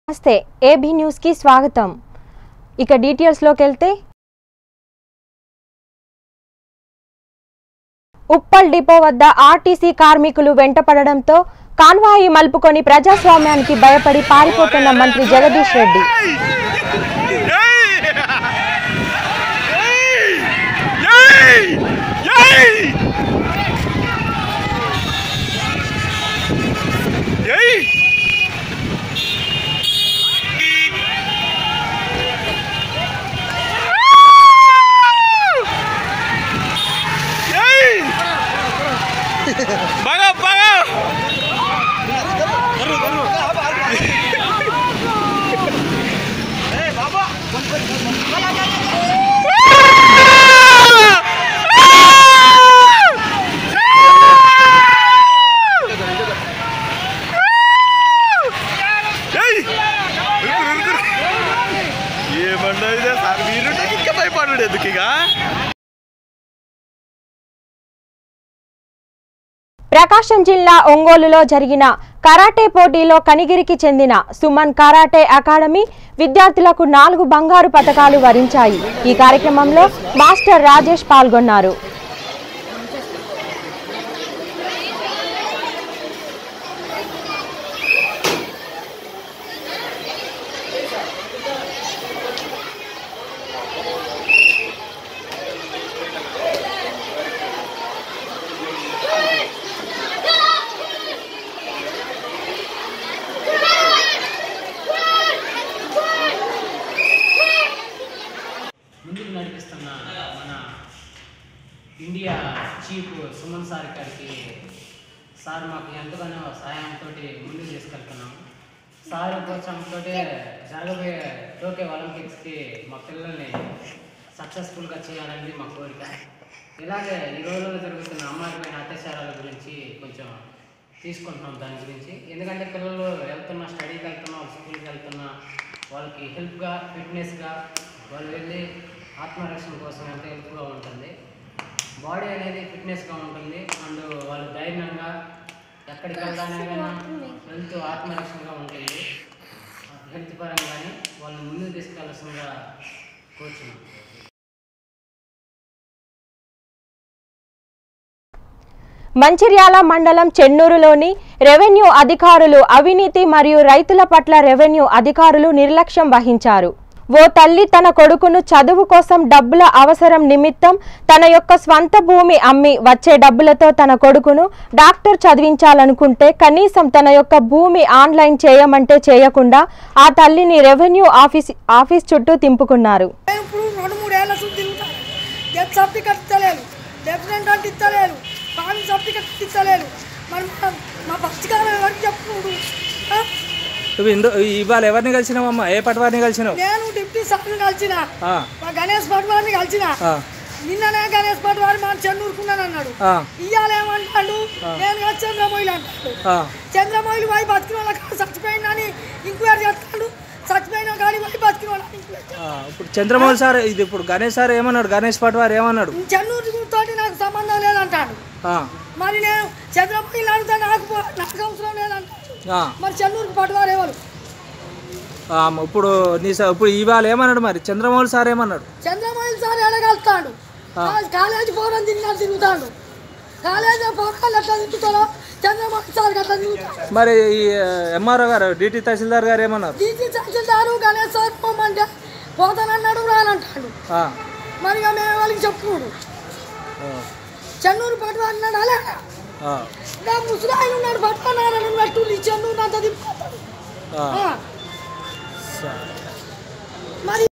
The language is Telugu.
నమస్తే ఏబీ న్యూస్కి స్వాగతం ఇక డీటెయిల్స్లోకి వెళ్తే ఉప్పల్ డిపో వద్ద ఆర్టీసీ కార్మికులు వెంటపడడంతో కాన్వాయి మలుపుకొని ప్రజాస్వామ్యానికి భయపడి పారిపోతున్న మంత్రి జగదీష్ రెడ్డి బాగా బాగా ఏమన్నా ఇదే సార్ మీరు ఇంకా భయపడు ఎందుకు ఇక ప్రకాశం జిల్లా ఒంగోలులో జరిగిన కరాటే పోటీలో కనిగిరికి చెందిన సుమన్ కరాటే అకాడమీ విద్యార్థులకు నాలుగు బంగారు పతకాలు వరించాయి ఈ కార్యక్రమంలో మాస్టర్ రాజేష్ పాల్గొన్నారు ముందుకు నడిపిస్తున్న మన ఇండియా చీఫ్ సుమన్ సార్ గారికి సార్ మాకు ఎంతగానో సహాయంతో ముందుకు తీసుకెళ్తున్నాం సార్ ప్రోత్సాహంతో జరగబోయే టోకే ఒలింపిక్స్కి మా పిల్లల్ని సక్సెస్ఫుల్గా చేయాలనేది మా కోరిక ఇలాగే ఈ రోజుల్లో జరుగుతున్న అమ్మాయిలపైన అత్యాచారాల గురించి కొంచెం తీసుకుంటున్నాం దాని గురించి ఎందుకంటే పిల్లలు వెళ్తున్న స్టడీకి వెళ్తున్నా వాళ్ళు స్కూల్కి వెళ్తున్నా వాళ్ళకి హెల్ప్గా ఫిట్నెస్గా వాళ్ళు వెళ్ళి ఆత్మరక్షణ కోసం ఎంతో హెల్ప్గా ఉంటుంది బాడీ అనేది ఫిట్నెస్గా ఉంటుంది అండ్ వాళ్ళు ధైర్యంగా ఎక్కడికి వెళ్ళడానికైనా హెల్త్ ఆత్మరక్షణగా ఉంటుంది హెల్త్ పరంగానే వాళ్ళని ముందుకు తీసుకెళ్లాల్సిందిగా కోరుచున్నాం మంచిర్యాల మండలం చెన్నూరులోని రెవెన్యూ అధికారులు అవినీతి మరియు రైతుల పట్ల రెవెన్యూ అధికారులు నిర్లక్ష్యం వహించారు ఓ తల్లి తన కొడుకును చదువు కోసం డబ్బుల అవసరం నిమిత్తం తన యొక్క స్వంత భూమి అమ్మి వచ్చే డబ్బులతో తన కొడుకును డాక్టర్ చదివించాలనుకుంటే కనీసం తన యొక్క భూమి ఆన్లైన్ చేయమంటే చేయకుండా ఆ తల్లిని రెవెన్యూ ఆఫీస్ ఆఫీస్ చుట్టూ తింపుకున్నారు నేను ఇప్పుడు రెండు మూడేళ్ల చూసి తిరుగుతాను డెత్ సర్టిఫికెట్ ఇస్తలేరు డెఫినెంట్ అంటే ఇస్తలేరు పాన్ సర్టిఫికెట్ ఇస్తలేరు మరి మా- మా పక్షికారం ఎవరికి చెప్పుకుంటు నువ్వు ఇందు ఇవాళ ఎవరిని కలిసినావమ్మా ఏ పటవారిని కలిసినావు నేను డిప్యూటీ సార్ని కలిసిన ఆ, మా గణేష్ భట్ వారిని కలిసిన ఆ, నిన్ననే గణేష్ భట్ వారు మా చెన్నూరుకున్నాను అన్నాడు ఆ, ఇవాళ ఏమంటాడు నేను కాదు చంద్రమొయిలు అంటాడు ఆ. చంద్రమొయిలు పోయి బతికిన వాళ్ళకి చచ్చిపోయిందని ఎంక్వైరీ చేస్తాడు చచ్చిపోయిన కానీ పోయి బతికిన వాళ్ళకి ఎంక్వైరీ చేస్తాడు. ఆ, ఇప్పుడు చంద్రమోహన్ సార్ ఇది ఇప్పుడు గణేష్ సార్ ఏమన్నాడు గణేష్ పటవారి ఏమన్నాడు చెన్నూరు తోటి నాకు సంబంధం లేదంటాడు ఆ, మరి నేను చంద్రబాబు అడిగితే నాకు పో- నాకు అవసరం లేదంటాడు ఆ, మరి చెన్నూరుకి పట్టువారు ఎవరు ఆ, ఇప్పుడు నీ స- ఇప్పుడు ఇవాళ ఏమన్నాడు మరి చంద్రమోహన్ సార్ ఏమన్నాడు చంద్రబాబు సార్ ఎడగలుగుతాడు కాలేజీ పోవడం తిన్నా తిరుగుతాడు కాలేజీ పోవడాలు ఎట్లా తిరుగుతాడో చంద్రబాబు సార్ అట్లా తిరుగుతాడు మరి ఈ ఎంఆర్ఓ గారు డిటి తహసీల్దార్ గారు ఏమన్నారు డీజీ తహసీల్దారు గణేష్ సార్ పోమంటే పోతానన్నాడు రానంటాడు ఆ, మరి ఇక మేము వాళ్ళకి చెప్పుకోడు ఆ, చెన్నూరు పట్టువారు అన్నాడు అలాగా ఆ, ఇంకా ముసలాయన ఉన్నాడు పట్టుకున్నారని ఉన్నట్టు ఈ చెన్నూరు అంతా తిప్పుతాడు ఆ. ఆ. సరే. మరి